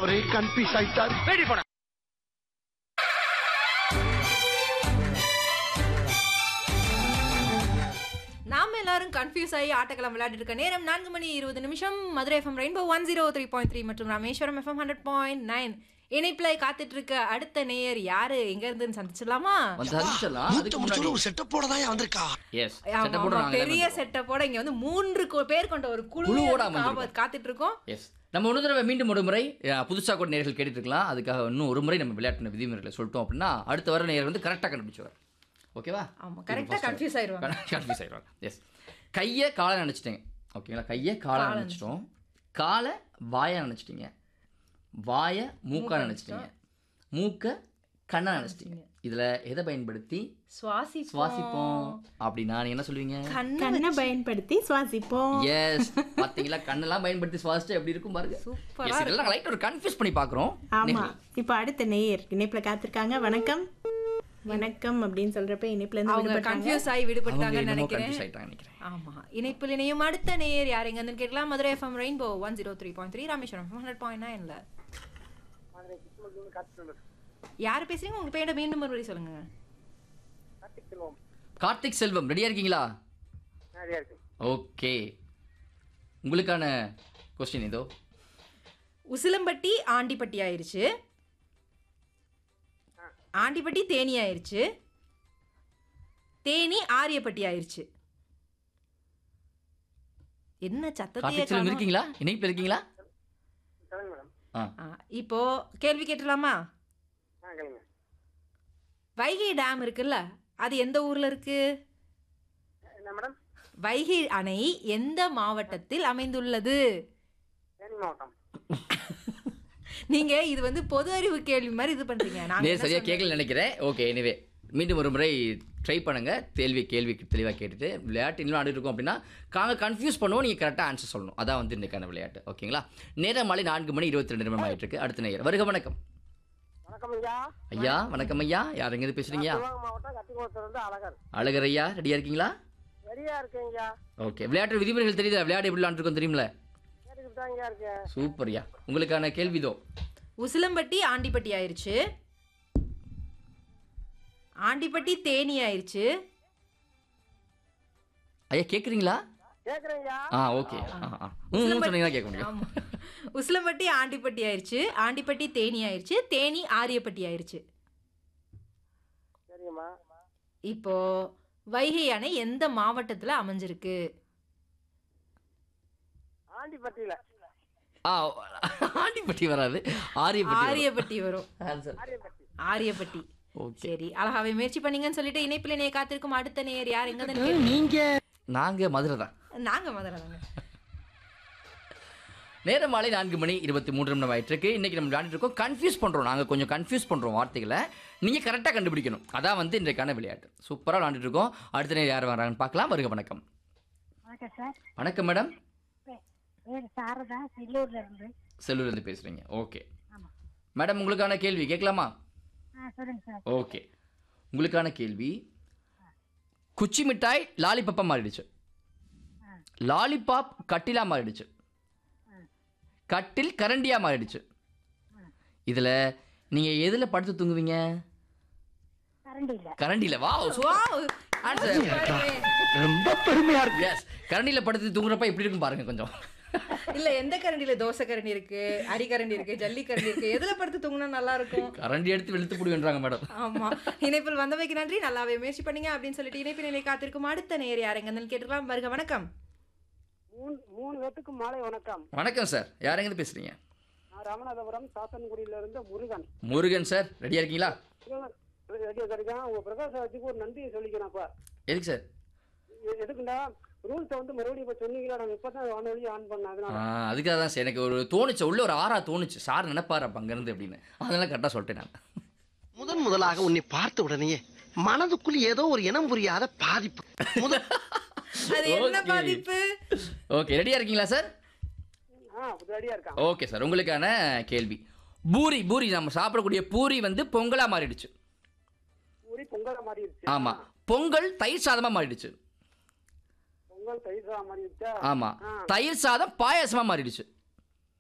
அவரே கன்ஃபியூஸ் ஆயிட்டார் வேடி போட நாம எல்லாரும் கன்ஃபியூஸ் ஆகி ஆட்டக்களம் விளையாடிட்டு இருக்க நேரம் நான்கு மணி இருபது நிமிஷம் Madurai FM rainbow one zero three point three மற்றும் Rameswaram FM hundred point nine இணைப்புல காத்துட்டு இருக்க அடுத்த நேயர் யாரு எங்க இருந்துன்னு சந்திச்சிடலாமா வந்து சந்திச்சிடலாம் அதுக்கு முன்னாடி ஒரு செட்டப்போட தான் வந்திருக்கா எஸ் ஆமா, செட்டப்போட ஆமா, நாங்க பெரிய செட்டப்போட இங்க வந்து மூன்று கு- பேர் கொண்ட ஒரு குழு குழுவோட அமர்ந்திருக்கோம். காத்துட்டு இருக்கோம் எஸ் நம்ம ஒரு தடவை மீண்டும் ஒரு முறை அஹ், புதுசா கூட நேர்கள் கேட்டுட்டு இருக்கலாம் அதுக்காக இன்னும் ஒரு முறை நம்ம விளையாட்டு விதிமுறைகளை சொல்லிட்டோம் அப்படின்னா அடுத்த வர நேயர் வந்து கரெக்டாக கண்டுபிடிச்சுவார் ஓகேவா ஆமா கரெக்டா கன்ஃபியூஸ் ஆயிருவாங்க கன்ஃபியூஸ் ஆயிடுவாங்க எஸ் கையை காலை நினச்சிட்டேங்க ஓகேங்களா கையை காலை காலை நினச்சிட்டோம் காலை வாயை நினச்சிட்டீங்க வாயை மூக்கா நினச்சிட்டீங்க மூக்க கண்ணா நினச்சிட்டீங்க இதில் எதை பயன்படுத்தி சுவாசி சுவாசிப்போம் அப்படின்னா நீங்க என்ன சொல்லுவீங்க கண்ணை பயன்படுத்தி சுவாசிப்போம் எஸ் பாத்தீங்களா கண்ணெல்லாம் பயன்படுத்தி சுவாசிச்சா எப்படி இருக்கும் பாருங்க சூப்பரா Yes, இதெல்லாம் லைட் ஒரு கன்ஃபியூஸ் பண்ணி பாக்குறோம் ஆமா இப்ப அடுத்த நேயர் இணைப்புல காத்திருக்காங்க வணக்கம் வணக்கம் அப்படின்னு சொல்றப்ப இணைப்புல இருந்து அவங்க விடுபட்டாங்க கன்ஃபியூஸ் ஆகி அவங்க விடுபட்டாங்கன்னு என்னமோ நினைக்கிறேன் கன்ஃபியூஸ் ஆயிட்டாங்க நினைக்கிறேன் ஆமா இணைப்பில் இணையும் அடுத்த நேயர் யார் எங்கன்னு கேட்கலாம் Madurai FM rainbow one zero three point three Rameswaram hundred point நைன்ல யார் பேசுறீங்க உங்க பேரை மீண்டும் மறுபடியும் சொல்லுங்க கார்த்திக் செல்வம் ரெடியா இருக்கீங்களா ஓகே உங்களுக்கான கொஸ்டின் இதோ உசிலம்பட்டி ஆண்டிப்பட்டி ஆயிருச்சு ஆண்டிப்பட்டி தேனி ஆயிருச்சு தேனி ஆரியப்பட்டி ஆயிருச்சு என்ன சத்தத்தையே கார்த்திக் செல்வம் காணோம். இருக்கீங்களா இணைப்பில் இருக்கீங்களா ஆ ஆ, இப்போ கேள்வி கேட்டுலாமா வைகை டேம் இருக்குல்ல அது எந்த ஊர்ல இருக்கு வைகை அணை எந்த மாவட்டத்தில் அமைந்துள்ளது நீங்க இது வந்து பொது அறிவு கேள்வி மாதிரி இது பண்றீங்க நாங்க நேர் என்ன சரியா சொன்னோம்? கேட்கல நினைக்கிறேன் ஓகே எனிவே மீண்டும் ஒரு முறை ட்ரை பண்ணுங்க கேள்வி கேள்விக்கு தெளிவாக கேட்டுட்டு விளையாட்டு இன்னும் ஆடிட்டு இருக்கோம் அப்படின்னா நாங்கள் கன்ஃபியூஸ் பண்ணுவோம் நீங்கள் கரெக்டாக ஆன்சர் சொல்லணும் அதான் வந்து இன்னைக்கான விளையாட்டு ஓகேங்களா நேரம் மாலை நான்கு மணி இருபத்தி ரெண்டு நிமிடம் ஆயிட்டு இருக்கு அடுத்த நேரம் வருக வணக்கம் வணக்கம் ஐயா ஐயா வணக்கம் ஐயா யார் எங்கேருந்து பேசுறீங்க சிவகங்கை மாவட்டம் கட்டிக்குளத்துல இருந்து அழகர் அழகர் ஐயா ரெடியா இருக்கீங்களா ரெடியா இருக்கேங்க ஓகே விளையாட்டு விதிமுறைகள் தெரியுதா விளையாட்டு எப்படி விளையாண்டுருக்கோம் தெரியுமில கேட்டுக்கிட்டு தான் ஐயா இருக்கேன் சூப்பர் ஐயா உங்களுக்கான கேள்விதோ உசிலம்பட்டி ஆண்டிப்பட்டி ஆயிருச்சு ஆண்டிப்பட்டி தேனி ஆயிருச்சு ஐயா கேட்குறீங்களா கேக்குறேன் ஐயா ஆ ஓகே ஆ ஆ ம் ம் சொன்னீங்கன்னா கேட்க முடியும் ஆமா உசிலம்பட்டி ஆண்டிப்பட்டி ஆயிருச்சு ஆண்டிப்பட்டி தேனி ஆயிருச்சு தேனி ஆரியப்பட்டி ஆயிருச்சு சரிங்கம்மா இப்போ வைகை அணை எந்த மாவட்டத்துல அமைஞ்சிருக்கு ஆண்டிப்பட்டியில ஆ ஆண்டிப்பட்டி வராது ஆரியப்பட்டி ஆரியப்பட்டி வரும் ஆன்சர் ஆரியப்பட்டி ஆரியப்பட்டி ஓகே சரி அழகாவே முயற்சி பண்ணீங்கன்னு சொல்லிட்டு இணைப்பில் நேய காத்திருக்கும் அடுத்த நேயர் யார் எங்க நீங்க நாங்க மதுரை தான் நாங்க முதல்ல தாங்க நேரம் மாலை நான்கு மணி இருபத்தி மூன்று நிமிடம் ஆயிட்டு இருக்கு இன்னைக்கு நம்ம விளையாண்டுட்டு இருக்கோம் கன்ஃபியூஸ் பண்றோம் நாங்க கொஞ்சம் கன்ஃபியூஸ் பண்றோம் வார்த்தைகளை நீங்க கரெக்டா கண்டுபிடிக்கணும் அதான் வந்து இன்றைக்கான விளையாட்டு சூப்பரா விளையாண்டுட்டு இருக்கோம் அடுத்த நேரம் யார் வராங்கன்னு பார்க்கலாம் வருக வணக்கம் வணக்கம் சார் வணக்கம் மேடம் பேர் சாரதா சில்லூர்ல இருந்து செல்லூர்ல இருந்து பேசுறீங்க ஓகே மேடம் உங்களுக்கான கேள்வி கேட்கலாமா ஆ சொல்லுங்க சார் ஓகே உங்களுக்கான கேள்வி குச்சி மிட்டாய் லாலிபப்பா மாறிடுச்சு லாலிபாப் கட்டிலா மாறிடுச்சு கட்டில் கரண்டியா மாறிடுச்சு இதுல நீங்க எதுல படுத்து தூங்குவீங்க கரண்ட் இல்ல கரண்டில வா Wow! ஆன்சர் ரொம்ப பெருமையா இருக்கு எஸ் கரண்டில படுத்து தூங்குறப்ப எப்படி இருக்கும் பாருங்க கொஞ்சம் இல்ல எந்த கரண்டில தோசை கரண்டி இருக்கு அரி கரண்டி இருக்கு ஜல்லி கரண்டி இருக்கு எதுல படுத்து தூங்கினா நல்லா இருக்கும் கரண்டி எடுத்து வெளுத்து போடுவேன்றாங்க மேடம் ஆமா இணைப்பில் வந்தவைக்கு நன்றி நல்லாவே முயற்சி பண்ணீங்க அப்படின்னு சொல்லிட்டு இணைப்பில் நிலை காத்திருக்கும் அடுத்த நேர் யார் எங்கன்னு கேட்டுக்கலாம் வருக வணக்கம் மூணு மூணு பேத்துக்கு மாலை வணக்கம் வணக்கம் சார் யாரெங்க பேசுறீங்க நான் ராமநாதபுரம் சாத்தன்குடியில இருந்து முருகன் முருகன் சார் ரெடியா இருக்கீங்களா ரெடியா கிடைக்கும் உங்க பிரகாஷ் ராஜுக்கு ஒரு நன்றி சொல்லிக்கிறேன்ப்பா எதுக்கு சார் எ- எதுக்குண்டா ரூல்ஸை வந்து மறுபடியும் இப்போ சொன்னீங்களா நான் இப்போ தான் வானொலி ஆன் பண்ணேன் அதனால ஆ, அதுக்காக தான் சார் எனக்கு ஒரு தோணுச்சு உள்ள ஒரு ஆறா தோணுச்சு சார் நினைப்பாரு அப்ப அங்கிருந்து அப்படின்னு அதனால கரெக்டாக சொல்லிட்டேன் நான் முதன் முதலாக உன்னை பார்த்த உடனேயே மனதுக்குள் ஏதோ ஒரு இனம் புரியாத பாதிப்பு முதல் அது என்ன Okay. பாதிப்பு ஓகே ரெடியா இருக்கீங்களா சார் ஆ ரெடியா இருக்கான் ஓகே சார் உங்களுக்கான கேள்வி பூரி பூரி நம்ம சாப்பிடக்கூடிய பூரி வந்து பொங்கலா மாறிடுச்சு ஊரி பொங்கலை மாறிடுச்சு ஆமா பொங்கல் தயிர் சாதமா மாறிடுச்சு பொங்கல் தயிர் சாதம் மாறிடுச்சா ஆமா ஆ. தயிர் சாதம் பாயாசமா மாறிடுச்சு